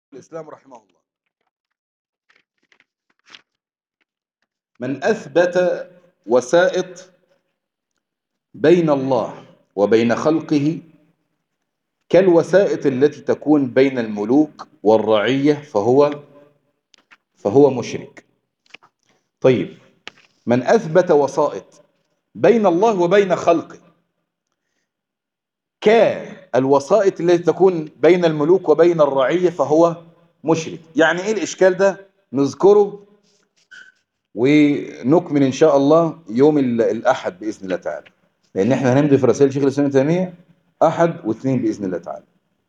الإسلام رحمه الله من أثبت وسائط بين الله وبين خلقه كالوسائط التي تكون بين الملوك والرعية فهو فهو مشرك طيب من أثبت وسائط بين الله وبين خلقه كالوسائط التي تكون بين الملوك وبين الرعية فهو مشرك يعني ايه الإشكال ده نذكره ونكمل إن شاء الله يوم الأحد بإذن الله تعالى لأن احنا هنمضي في رسائل شيخ الإسلام تيمية أحد واثنين بإذن الله تعالى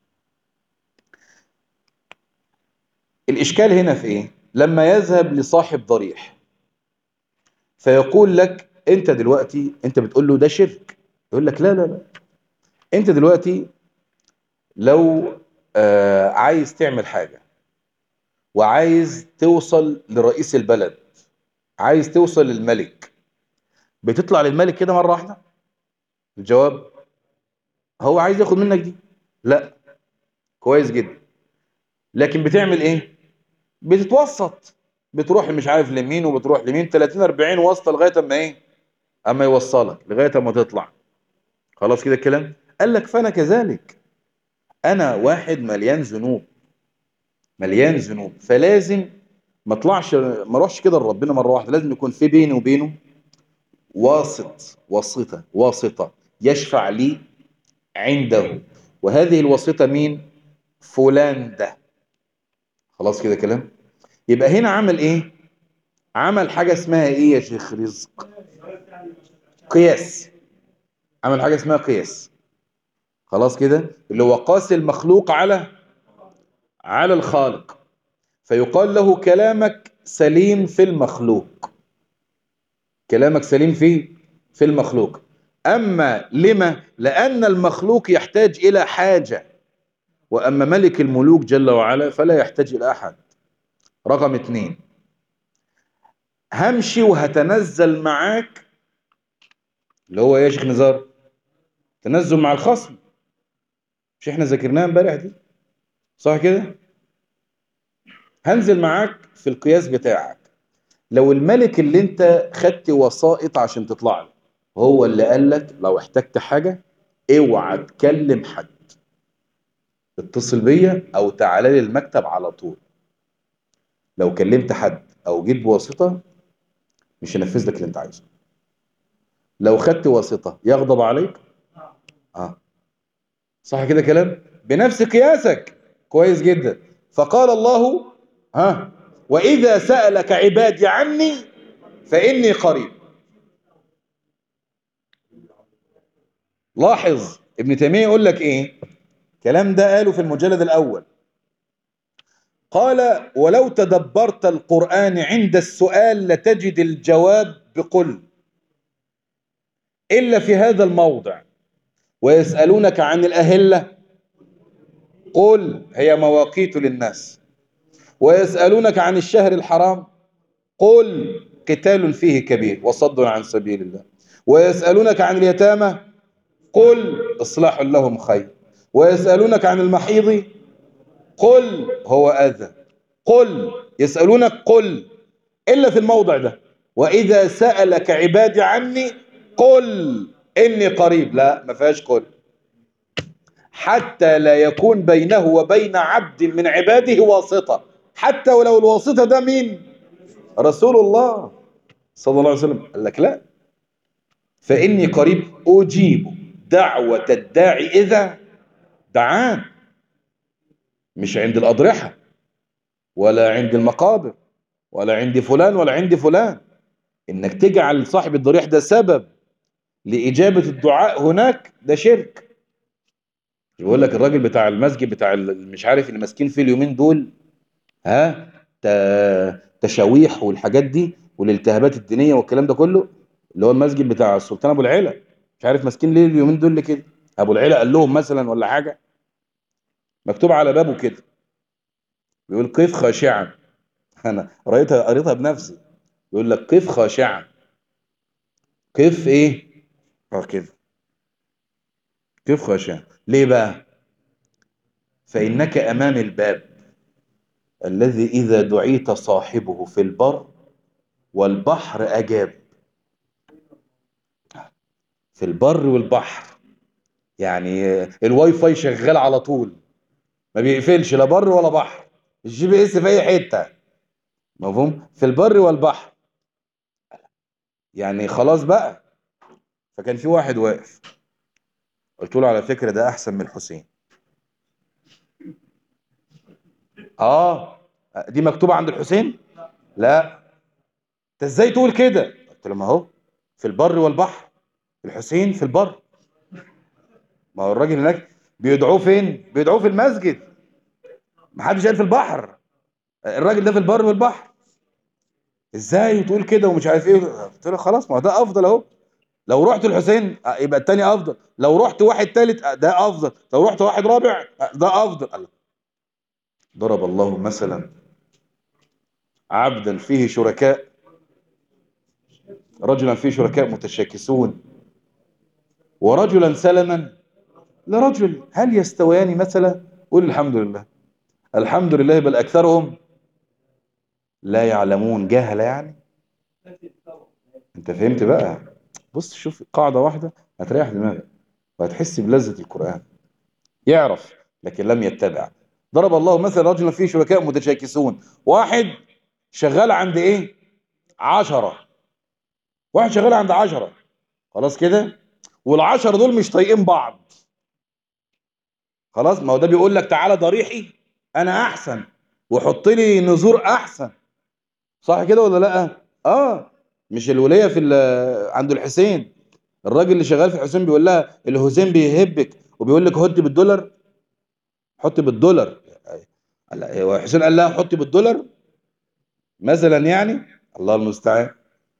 الإشكال هنا في إيه؟ لما يذهب لصاحب ضريح فيقول لك أنت دلوقتي أنت بتقول له ده شرك يقول لك لا لا لا أنت دلوقتي لو آه عايز تعمل حاجة وعايز توصل لرئيس البلد عايز توصل للملك بتطلع للملك كده مرة واحدة الجواب هو عايز ياخد منك دي لا كويس جدا لكن بتعمل ايه بتتوسط بتروح مش عارف لمين وبتروح لمين 30 40 واسطه لغايه اما ايه اما يوصلك لغايه اما تطلع خلاص كده الكلام قال لك فانا كذلك انا واحد مليان ذنوب مليان ذنوب فلازم ما اطلعش ما اروحش كده لربنا مره واحده لازم يكون في بيني وبينه واسط واسطه واسطه يشفع لي عنده وهذه الواسطه مين فلان ده خلاص كده كلام يبقى هنا عمل ايه عمل حاجه اسمها ايه يا شيخ رزق قياس عمل حاجه اسمها قياس خلاص كده اللي هو قاس المخلوق على على الخالق فيقال له كلامك سليم في المخلوق كلامك سليم في في المخلوق أما لما لأن المخلوق يحتاج إلى حاجة وأما ملك الملوك جل وعلا فلا يحتاج إلى أحد رقم اتنين همشي وهتنزل معاك اللي هو يا شيخ نزار تنزل مع الخصم مش احنا ذاكرناها امبارح دي صح كده هنزل معاك في القياس بتاعك لو الملك اللي انت خدت وسائط عشان تطلع له هو اللي قال لك لو احتجت حاجة اوعى تكلم حد اتصل بيا او تعالى لي المكتب على طول لو كلمت حد او جيت بواسطة مش هنفذ لك اللي انت عايزه لو خدت واسطة يغضب عليك اه صح كده كلام بنفس قياسك كويس جدا فقال الله ها وإذا سألك عبادي عني فإني قريب لاحظ ابن تيمية يقول لك ايه كلام ده قاله في المجلد الأول قال ولو تدبرت القرآن عند السؤال لتجد الجواب بقل إلا في هذا الموضع ويسألونك عن الأهلة قل هي مواقيت للناس ويسألونك عن الشهر الحرام قل قتال فيه كبير وصد عن سبيل الله ويسألونك عن اليتامى قل إصلاح لهم خير ويسألونك عن المحيض قل هو أذى قل يسألونك قل إلا في الموضع ده وإذا سألك عبادي عني قل إني قريب لا ما فيهاش قل حتى لا يكون بينه وبين عبد من عباده واسطة حتى ولو الواسطة ده مين رسول الله صلى الله عليه وسلم قال لك لا فإني قريب أجيب دعوة الداعي إذا دعان مش عند الأضرحة ولا عند المقابر ولا عند فلان ولا عند فلان إنك تجعل صاحب الضريح ده سبب لإجابة الدعاء هناك ده شرك يقول لك الراجل بتاع المسجد بتاع مش عارف اللي ماسكين فيه اليومين دول ها تشاويح والحاجات دي والالتهابات الدينية والكلام ده كله اللي هو المسجد بتاع السلطان ابو العلا مش عارف ماسكين ليه اليومين دول كده ابو العلا قال لهم مثلا ولا حاجة مكتوب على بابه كده بيقول قف خاشعا انا قريتها قريتها بنفسي بيقول لك قف خاشعا قف ايه اه كده قف خاشعا ليه بقى فانك امام الباب الذي إذا دعيت صاحبه في البر والبحر أجاب في البر والبحر يعني الواي فاي شغال على طول ما بيقفلش لا بر ولا بحر الجي بي اس في اي حته مفهوم في البر والبحر يعني خلاص بقى فكان في واحد واقف قلت له على فكره ده احسن من الحسين اه دي مكتوبه عند الحسين لا انت ازاي تقول كده قلت له ما هو في البر والبحر الحسين في البر ما هو الراجل هناك بيدعوه فين بيدعوه في المسجد ما حدش قال في البحر الراجل ده في البر والبحر ازاي تقول كده ومش عارف ايه قلت له خلاص ما هو ده افضل اهو لو رحت الحسين يبقى التاني افضل لو رحت واحد تالت ده افضل لو رحت واحد رابع ده افضل الله. ضرب الله مثلا عبدا فيه شركاء رجلا فيه شركاء متشاكسون ورجلا سلما لرجل هل يستويان مثلا قول الحمد لله الحمد لله بل أكثرهم لا يعلمون جهل يعني انت فهمت بقى بص شوف قاعدة واحدة هتريح دماغك وهتحس بلذة القرآن يعرف لكن لم يتبع ضرب الله مثلا رجلا فيه شركاء متشاكسون واحد شغال عند ايه عشرة واحد شغال عند عشرة خلاص كده والعشرة دول مش طايقين بعض خلاص ما هو ده بيقول لك تعالى ضريحي انا احسن وحط لي نذور احسن صح كده ولا لا اه مش الوليه في عند الحسين الراجل اللي شغال في الحسين بيقول لها الحسين بيهبك وبيقول لك حطي بالدولار حطي بالدولار هو الحسين قال لها حطي بالدولار مثلا يعني الله المستعان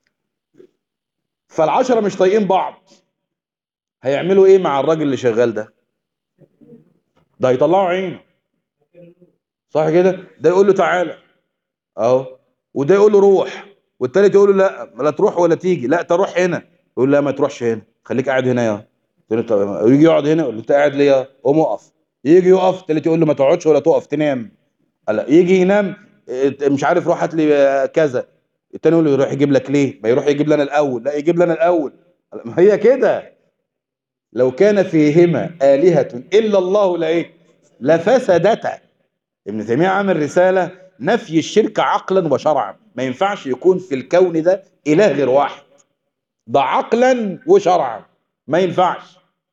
فالعشرة مش طايقين بعض هيعملوا ايه مع الراجل اللي شغال ده ده هيطلعوا عينه صح كده ده يقول له تعالى اهو وده يقول له روح والتالت يقول له لا لا تروح ولا تيجي لا تروح هنا يقول لا ما تروحش هنا خليك قاعد هنا يا يجي يقعد هنا يقول له انت قاعد ليه قوم اقف يجي يقف التالت يقول له ما تقعدش ولا تقف تنام لا يجي ينام مش عارف روح هات لي كذا التاني يقول له يروح يجيب لك ليه ما يروح يجيب لنا الاول لا يجيب لنا الاول ما هي كده لو كان فيهما آلهة إلا الله لإيه لفسدتا ابن تيمية عامل رسالة نفي الشرك عقلا وشرعا ما ينفعش يكون في الكون ده إله غير واحد ده عقلا وشرعا ما ينفعش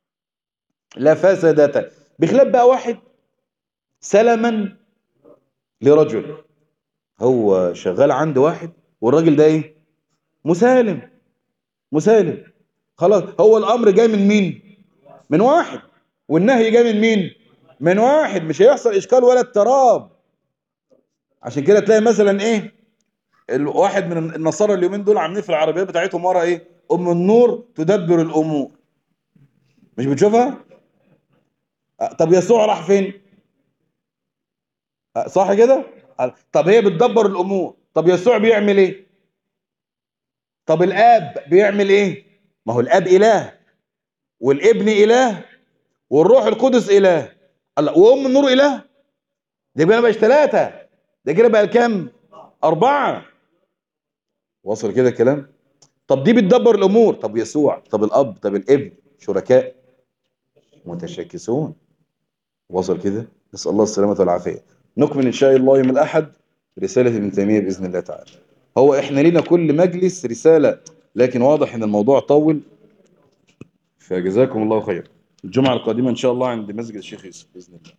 لفسدتا بخلاف بقى واحد سلما لرجل هو شغال عند واحد والراجل ده ايه مسالم مسالم خلاص هو الامر جاي من مين من واحد والنهي جاي من مين من واحد مش هيحصل اشكال ولا اضطراب عشان كده تلاقي مثلا ايه الواحد من النصارى اليومين دول عاملين في العربيات بتاعتهم ورا ايه ام النور تدبر الامور مش بتشوفها طب يسوع راح فين صح كده طب هي بتدبر الامور طب يسوع بيعمل ايه طب الاب بيعمل ايه ما هو الاب اله والابن اله والروح القدس اله الله وام النور اله ده يبقى بقى ثلاثه ده كده بقى كام اربعه وصل كده الكلام طب دي بتدبر الامور طب يسوع طب الاب طب الابن شركاء متشاكسون وصل كده نسال الله السلامه والعافيه نكمل ان شاء الله يوم الاحد رساله ابن تيميه باذن الله تعالى هو احنا لينا كل مجلس رساله لكن واضح ان الموضوع طول فجزاكم الله خير الجمعه القادمه ان شاء الله عند مسجد الشيخ يوسف باذن الله